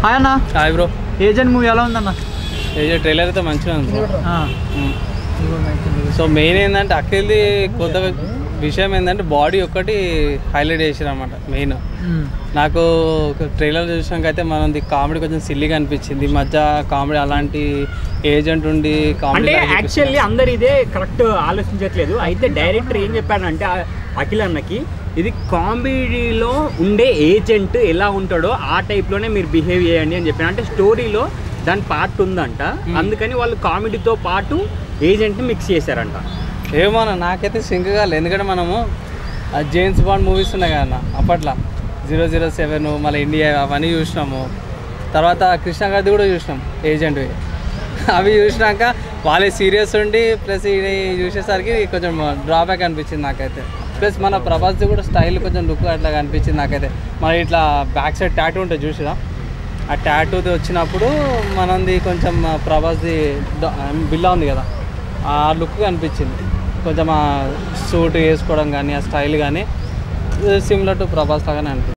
Hi అన్న hi bro agent movie ఎలా ఉందన్న ఏ ట్రైలర్ అయితే మంచిగా ఉంది bro. ఆ. మ్మ్. సో మెయిన్ ఏంటంటే అఖిల్ది కొత్త విషయం ఏంటంటే బాడీ ఒక్కటి హైలైట్ చేసారు అనమాట మెయిన్ మ్మ్. నాకు ట్రైలర్ చూసినాక అయితే మనది కామెడీ కొంచెం సిల్లీగా అనిపించింది ఈ మధ్య కామెడీ అలాంటి ఏజెంట్ ఉండి కామెడీ అంటే యాక్చువల్లీ అందరు ఇదే కరెక్ట్ ఆలోచించట్లేదు అయితే డైరెక్టర్ ఏం చెప్పాడంటే ఆ అఖిల్ అన్నకి ఇది కామెడీలో ఉండే ఏజెంట్ ఎలా ఉంటాడో ఆ టైప్లోనే మీరు బిహేవ్ చేయండి అని చెప్పాను అంటే స్టోరీలో దాని పార్ట్ ఉందంట అందుకని వాళ్ళు కామెడీతో పాటు ఏజెంట్ని మిక్స్ చేశారంట ఏమో అన్న, నాకైతే సింక్ కాలేదు ఎందుకంటే మనము ఆ జేమ్స్ బాండ్ మూవీస్ ఉన్నాయి కదా అన్న అప్పట్లో జీరో జీరో సెవెన్ మళ్ళీ ఇండియా అవన్నీ చూసినాము తర్వాత కృష్ణ గారిది కూడా చూసినాం ఏజెంట్వి అవి చూసినాక వాళ్ళే సీరియస్ ఉండి ప్లస్ ఇది చూసేసరికి కొంచెం డ్రాబ్యాక్ అనిపించింది నాకైతే ప్లస్ మన ప్రభాస్ది కూడా స్టైల్ కొంచెం లుక్ అట్లా అనిపించింది నాకైతే మరి ఇట్లా బ్యాక్ సైడ్ ట్యాటూ ఉంటుంది చూసిరా ఆ ట్యాటూది వచ్చినప్పుడు మనది కొంచెం ప్రభాస్ది ద- బిల్లా ఉంది కదా ఆ లుక్ అనిపించింది కొంచెం ఆ సూట్ వేసుకోవడం కానీ ఆ స్టైల్ కానీ సిమిలర్ టు ప్రభాస్ లాగానే అనిపించింది